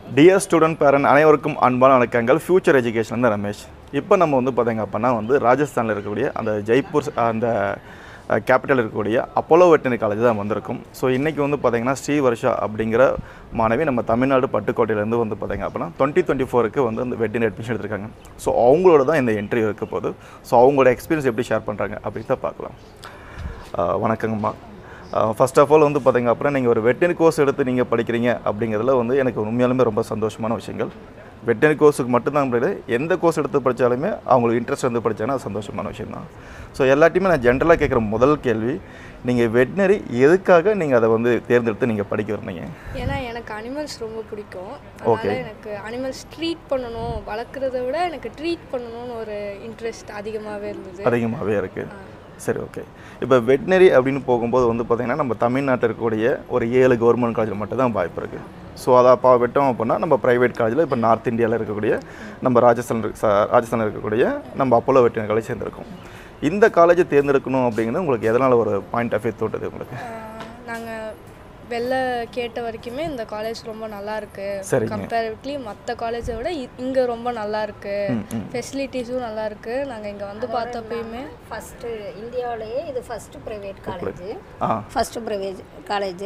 Dear student parent அனைவருக்கும் அன்பான வணக்கங்கள் ஃபியூச்சர் எஜுகேஷன் தான் ரமேஷ் இப்போ நம்ம வந்து பார்த்தீங்க அப்படின்னா வந்து ராஜஸ்தானில் இருக்கக்கூடிய அந்த ஜெய்ப்பூர் ஸ்- அந்த கேபிட்டல் இருக்கக்கூடிய அப்போலோ வெட்டினரி காலேஜ் தான் வந்திருக்கும் ஸோ இன்றைக்கி வந்து பார்த்தீங்கன்னா ஸ்ரீ வருஷா அப்படிங்கிற மாணவி நம்ம தமிழ்நாடு பட்டுக்கோட்டையிலேருந்து வந்து பார்த்தீங்க அப்படின்னா டுவெண்ட்டி டுவெண்ட்டி ஃபோருக்கு வந்து அந்த வெட்டினரி அட்மிஷன் எடுத்திருக்காங்க ஸோ அவங்களோட தான் இந்த என்ட்ரி இருக்க போகுது ஸோ அவங்களோட எக்ஸ்பீரியன்ஸ் எப்படி ஷேர் பண்ணுறாங்க அப்படின்னு தான் பார்க்கலாம் ஆஹ் வணக்கங்கம்மா ஃபர்ஸ்ட் ஆஃப் ஆல் வந்து பார்த்தீங்க அப்படின்னா நீங்கள் ஒரு வெட்டினரி கோர்ஸ் எடுத்து நீங்கள் படிக்கிறீங்க அப்படிங்கிறதுல வந்து எனக்கு உண்மையாலுமே ரொம்ப சந்தோஷமான விஷயங்கள் வெட்டினரி கோர்ஸுக்கு மட்டும்தான் கிடையாது எந்த கோர்ஸ் எடுத்து படித்தாலுமே அவங்களுக்கு இன்ட்ரெஸ்ட் வந்து படித்தாங்கன்னா அது சந்தோஷமான விஷயம் தான் ஸோ எல்லாத்தையுமே நான் ஜென்ரலாக கேட்குற முதல் கேள்வி நீங்கள் வெட்டினரி எதுக்காக நீங்கள் அதை வந்து தேர்ந்தெடுத்து நீங்கள் படிக்க வரீங்க ஏன்னா எனக்கு அனிமல்ஸ் ரொம்ப பிடிக்கும் அதனால எனக்கு அனிமல்ஸ் ட்ரீட் பண்ணணும் வளர்க்குறத விட எனக்கு ட்ரீட் பண்ணணும்னு ஒரு இன்ட்ரெஸ்ட் அதிகமாகவே இருந்தது அதிகமாகவே இருக்குது சரி ஓகே இப்போ வெட்டினரி அப்படின்னு போகும்போது வந்து பார்த்திங்கன்னா நம்ம தமிழ்நாட்டில் இருக்கக்கூடிய ஒரு ஏழு கவர்மெண்ட் காலேஜில் மட்டும் தான் வாய்ப்பு இருக்குது ஸோ அதை அப்போ விட்டோம் அப்படின்னா நம்ம ப்ரைவேட் காலேஜில் இப்போ நார்த் இந்தியாவில் இருக்கக்கூடிய நம்ம ராஜஸ்தான் இருக்க- ச- ராஜஸ்தானில் இருக்கக்கூடிய நம்ம அப்போலோ வெட்டினரி காலேஜ் சேர்ந்துருக்கோம் இந்த காலேஜை தேர்ந்தெடுக்கணும் அப்படிங்கிறது உங்களுக்கு எதனால் ஒரு பாயிண்ட் ஆஃப் வியூ தோட்டுது உங்களுக்கு நாங்கள் வெளில கேட்ட வரைக்குமே இந்த காலேஜ் ரொம்ப நல்லா இருக்கு சரிங்க. கம்பேரிவ்லி மற்ற காலேஜை விட இ- இங்க ரொம்ப நல்லா இருக்கு ஃபெசிலிட்டிஸும் நல்லா இருக்கு நாங்கள் இங்கே வந்து பார்த்தப்பயுமே ஃபஸ்ட்டு இந்தியாவிலேயே இது ஃபஸ்ட்டு ப்ரைவேட் காலேஜ் ஆ ஃபஸ்ட்டு ப்ரைவேட் காலேஜ்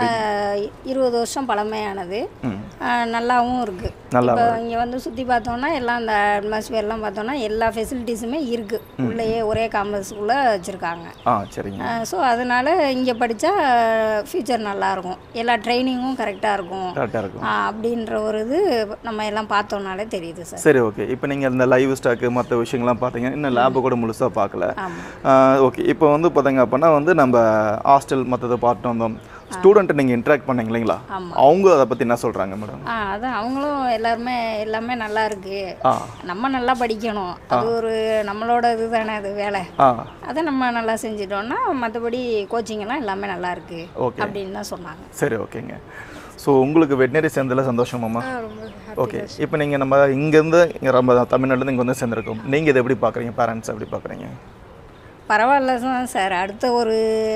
இருபது வருஷம் பழமையானது ம் ஆஹ் நல்லாவும் இருக்குது நல்லா இப்போ இங்கே வந்து சுற்றி பார்த்தோம்னா எல்லாம் அந்த அட்மாஸ்பியர்லாம் பார்த்தோம்னா எல்லா ஃபெசிலிட்டிஸுமே இருக்குது உள்ளேயே ஒரே காம்பஸ்க்குள்ளே வச்சுருக்காங்க ஆ சரிங்க ஸோ அதனால் இங்கே படித்தா ஃப்யூச்சர் நல்லாயிருக்கும் எல்லா ட்ரைனிங்கும் கரெக்டாக இருக்கும் கரெக்டாக இருக்கும் ஆஹ் அப்படின்ற ஒரு இது நம்ம எல்லாம் பார்த்தோம்னாலே தெரியுது சார் சரி ஓகே இப்போ நீங்கள் இந்த லைவ் ஸ்டாக்கு மற்ற விஷயங்கள்லாம் பார்த்தீங்க இன்னும் லேபை கூட முழுசாக பார்க்கல ஆமாம் ஓகே இப்போ வந்து பார்த்தீங்க அப்படின்னா வந்து நம்ம ஹாஸ்டல் மற்றதை பார்த்து வந்தோம் ஸ்டூடெண்ட்டை நீங்கள் இன்ட்ராக்ட் பண்ணீங்க இல்லைங்களா ஆமாம். அவங்க அதை பற்றி என்ன சொல்கிறாங்க மேடம் ஆ அதான் அவங்களும் எல்லாருமே எல்லாமே நல்லா இருக்கு ஆ நம்ம நல்லா படிக்கணும் அது ஒரு நம்மளோட இது தானே அது வேலை ஆ அதை நம்ம நல்லா செஞ்சிட்டோம்னா மற்றபடி கோச்சிங் எல்லாம் எல்லாமே நல்லா இருக்கு Okay. அப்படின்னு தான் சொன்னாங்க சரி ஓகேங்க ஸோ உங்களுக்கு வெட்டினரி சேர்ந்ததில் சந்தோஷமாம்மா ஆ, ரொம்ப happy ஓகே இப்போ நீங்கள் நம்ம இங்கேருந்து இங்கே நம்ம தமிழ்நாட்டிலேருந்து இங்கே வந்து சேர்ந்துருக்கோம் நீங்கள் இதை எப்படி பார்க்குறீங்க பேரண்ட்ஸ் எப்படி பார்க்குறீங்க பரவாயில்ல தான் சார் அடுத்த ஒரு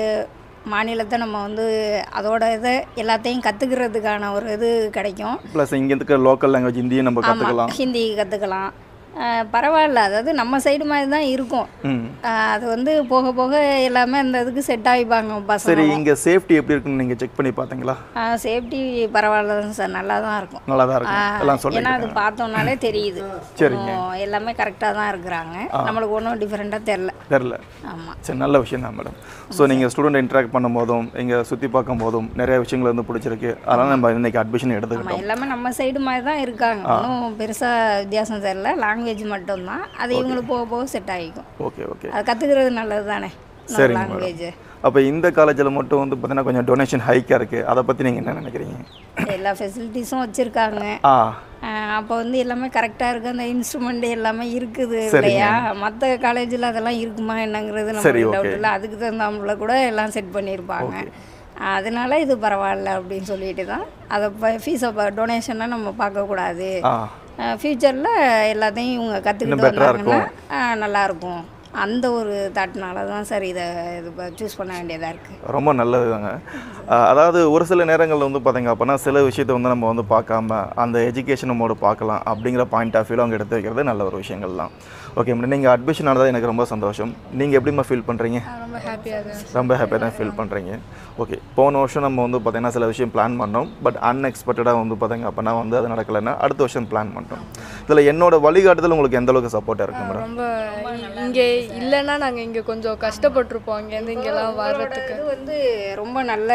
மாநிலத்தை நம்ம வந்து அதோட இதை எல்லாத்தையும் கற்றுக்கிறதுக்கான ஒரு இது கிடைக்கும் ப்ளஸ் இங்கே இருக்க லோக்கல் லாங்குவேஜ் ஹிந்தியும் நம்ம கற்றுக்கலாம் ஆமாம் ஹிந்தி கற்றுக்கலாம் பரவாயில்ல அதாவது நம்ம சைடு மாதிரி தான் இருக்கும் ம் ஆஹ் அது வந்து போக போக எல்லாமே அந்த இதுக்கு செட் ஆகிப்பாங்க பசங்க சரி இங்கே சேஃப்டி எப்படி இருக்குன்னு நீங்கள் செக் பண்ணி பார்த்தீங்களா சேஃப்டி பரவாயில்ல தான் சார் நல்லா தான் இருக்கும் நல்லா தான் இருக்கும் ஆஹ் எல்லாம் ஏன்னா சொல்லுங்க அது பார்த்தோம்னாலே தெரியுது சரிங்க. ஒண்ணும் எல்லாமே கரெக்டாக தான் இருக்கிறாங்க நம்மளுக்கு ஒன்றும் டிஃப்ரெண்ட்டாக தெரில தெரில ஆமாம் சரி நல்ல விஷயம் தான் மேடம் ஸோ நீங்கள் ஸ்டூடெண்ட் இன்ட்ராக்ட் பண்ணும் போதும் இங்கே சுற்றி பார்க்கும் போதும் நிறைய விஷயங்கள் வந்து பிடிச்சிருக்கு அதனால் நம்ம இன்னைக்கு அட்மிஷன் எடுத்துக்கிட்டோம் ஆமாம் எல்லாமே நம்ம சைடு மாதிரி தான் இருக்காங்க ஒன்றும் பெருசாக வித்தியாசம் தெரியல லாங்குவேஜ் மட்டும்தான் அது இவங்களுக்கு போக போக செட் ஆகிக்கும் ஓகே ஓகே அது கற்றுக்கிறது நல்லது தானே சரிங்க லாங்குவேஜ் அப்போ இந்த காலேஜில் மட்டும் வந்து பார்த்தீங்கன்னா கொஞ்சம் டொனேஷன் ஹைக்காக இருக்குது அதை பற்றி நீங்கள் என்ன நினைக்கிறீங்க எல்லா ஃபெசிலிட்டிஸும் வச்சுருக்காங்க ஆ அப்போ வந்து எல்லாமே கரெக்டாக இருக்குது அந்த இன்ஸ்ட்ருமெண்ட் எல்லாமே இருக்குது இல்லையா மற்ற காலேஜில் அதெல்லாம் இருக்குமா என்னங்கிறது சரி, நமக்கு okay. டவுட் இல்லை அதுக்கு தகுந்தாப்புல கூட எல்லாம் செட் பண்ணியிருப்பாங்க அதனால இது பரவாயில்ல அப்படின்னு சொல்லிட்டு தான் அதை ஃபீஸை டொனேஷனை நம்ம பார்க்கக்கூடாது ஆ ஃப்யூச்சரில் எல்லாத்தையும் இவங்க கற்றுக்கிட்டு better-ஆ வந்தாங்கன்னா ஆ, நல்லாயிருக்கும் அந்த ஒரு தாட்னால தான் சார் இதை இது சூஸ் பண்ண வேண்டியதாக இருக்குது ரொம்ப நல்லது தாங்க அதாவது ஒரு சில நேரங்களில் வந்து பார்த்தீங்க அப்படின்னா சில விஷயத்தை வந்து நம்ம வந்து பார்க்காம அந்த எஜுகேஷன் நம்மோட பார்க்கலாம் அப்படிங்கிற பாயிண்ட் ஆஃப் வியூவில் அவங்க எடுத்து வைக்கிறது நல்ல ஒரு விஷயங்கள் தான் ஓகே மேடம் நீங்கள் அட்மிஷன் ஆனது எனக்கு ரொம்ப சந்தோஷம் நீங்கள் எப்படிம்மா ஃபீல் பண்ணுறீங்க நான் ரொம்ப ஹாப்பியாக இருக்கேன் ரொம்ப ஹாப்பியாக தான் ஃபீல் பண்ணுறீங்க ஓகே போன வருஷம் நம்ம வந்து பார்த்தீங்கன்னா சில விஷயம் பிளான் பண்ணோம் பட் அன்எக்ஸ்பெக்டடாக வந்து பார்த்தீங்க அப்படின்னா வந்து அது நடக்கலைன்னா அடுத்த வருஷம் பிளான் பண்ணிட்டோம் இதில் என்னோட வழிகாட்டுதல் உங்களுக்கு எந்த அளவுக்கு சப்போர்ட்டாக இருக்கு மேடம் ரொம்ப இங்கே இல்லைன்னா நாங்கள் இங்கே கொஞ்சம் கஷ்டப்பட்டிருப்போம் இங்கேருந்து இங்கெல்லாம் வர்றதுக்கு இது வந்து ரொம்ப நல்ல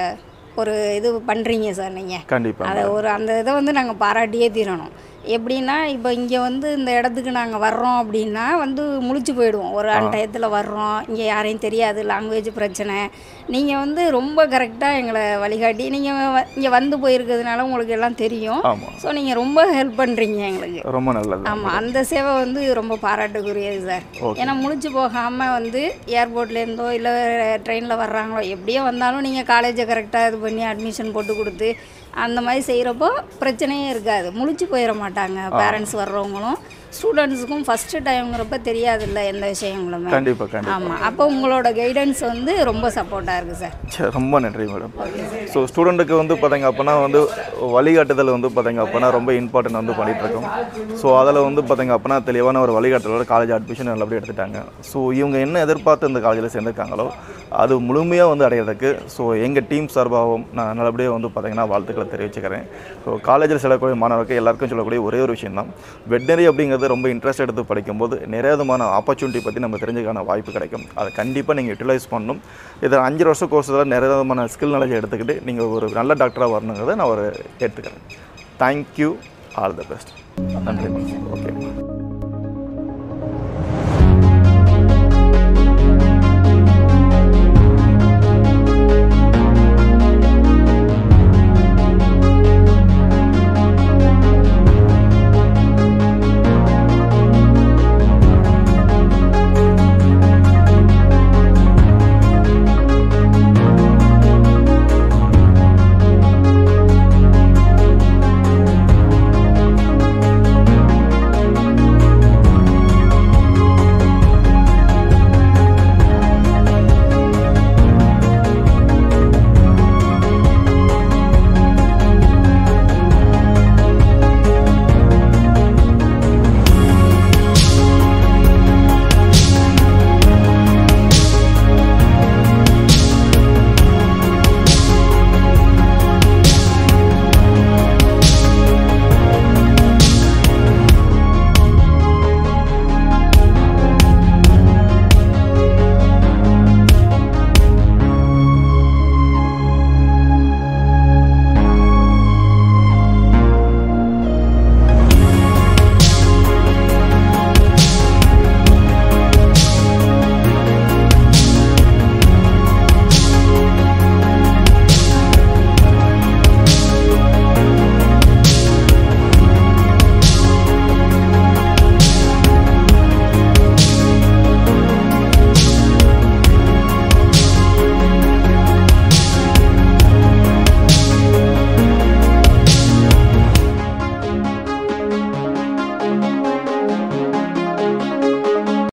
ஒரு இது பண்ணுறீங்க சார் நீங்கள் கண்டிப்பாக அதை ஒரு அந்த இதை வந்து நாங்கள் பாராட்டியே தீரணும் எப்படின்னா இப்போ இங்கே வந்து இந்த இடத்துக்கு நாங்கள் வர்றோம் அப்படின்னா வந்து முழிச்சு போயிடுவோம் ஒரு டயத்தில் வர்றோம் இங்கே யாரையும் தெரியாது லாங்குவேஜ் பிரச்சனை நீங்கள் வந்து ரொம்ப கரெக்டாக எங்களை வழிகாட்டி நீங்கள் இங்கே வந்து போயிருக்கிறதுனால உங்களுக்கு எல்லாம் தெரியும் ஆமாம் ஸோ நீங்கள் ரொம்ப ஹெல்ப் பண்ணுறீங்க எங்களுக்கு ரொம்ப நல்லது ஆமாம் அந்த சேவை வந்து ரொம்ப பாராட்டுக்குரியது சார் Okay. ஏன்னா முழிச்சு போகாமல் வந்து ஏர்போர்ட்லேருந்தோ இல்லை ட்ரெயினில் வர்றாங்களோ எப்படியோ வந்தாலும் நீங்கள் காலேஜை கரெக்டாக இது பண்ணி அட்மிஷன் போட்டு கொடுத்து அந்த மாதிரி செய்கிறப்போ பிரச்சனையே இருக்காது முழிச்சு போயிட மாட்டாங்க பேரண்ட்ஸ் வர்றவங்களும் ஸ்டூடெண்ட்ஸுக்கும் ஃபஸ்ட்டு டைம்ங்கிறப்ப தெரியாதுல்ல எந்த விஷயங்களுமே கண்டிப்பாக கண்டிப்பாக ஆமாம் அப்போ உங்களோட கைடன்ஸ் வந்து ரொம்ப சப்போர்ட்டாக இருக்குது சார் சரி ரொம்ப நன்றி மேடம் ஸோ ஸ்டூடெண்ட்டுக்கு வந்து பார்த்தீங்க அப்படின்னா வந்து வழிகாட்டுதல் வந்து பார்த்தீங்க அப்படின்னா ரொம்ப இம்பார்ட்டன்ட் வந்து பண்ணிட்டு இருக்கோம் ஸோ அதில் வந்து பார்த்தீங்க அப்படின்னா தெளிவான ஒரு வழிகாட்டுதலோட காலேஜ் அட்மிஷன் நல்லபடியாக எடுத்துட்டாங்க ஸோ இவங்க என்ன எதிர்பார்த்து இந்த காலேஜில் சேர்ந்துருக்காங்களோ அது முழுமையாக வந்து அடையிறதுக்கு ஸோ எங்கள் டீம் சார்பாகவும் நான் நல்லபடியாக வந்து பார்த்தீங்கன்னா வாழ்த்துக்களை தெரிவிச்சுக்கிறேன் ஸோ காலேஜில் செல்லக்கூடிய மாணவர்களுக்கு எல்லாருக்கும் சொல்லக்கூடிய ஒரே ஒரு விஷயம் தான் வெட்னரி அப்படிங்கிறது ரொம்ப இன்ட்ரெஸ்ட் எடுத்து படிக்கும்போது நிறைய விதமான ஆப்பர்ச்சுனிட்டி பற்றி நம்ம தெரிஞ்சுக்கான வாய்ப்பு கிடைக்கும் அதை கண்டிப்பாக நீங்கள் யூட்டிலைஸ் பண்ணணும் இதை அஞ்சு வருஷம் கோர்ஸில் நிறைய விதமான ஸ்கில் நாலேஜ் எடுத்துக்கிட்டு நீங்கள் ஒரு நல்ல டாக்டராக வரணுங்கிறத நான் ஒரு எடுத்துக்கிறேன் தேங்க்யூ ஆல் த பெஸ்ட் நன்றி ஓகே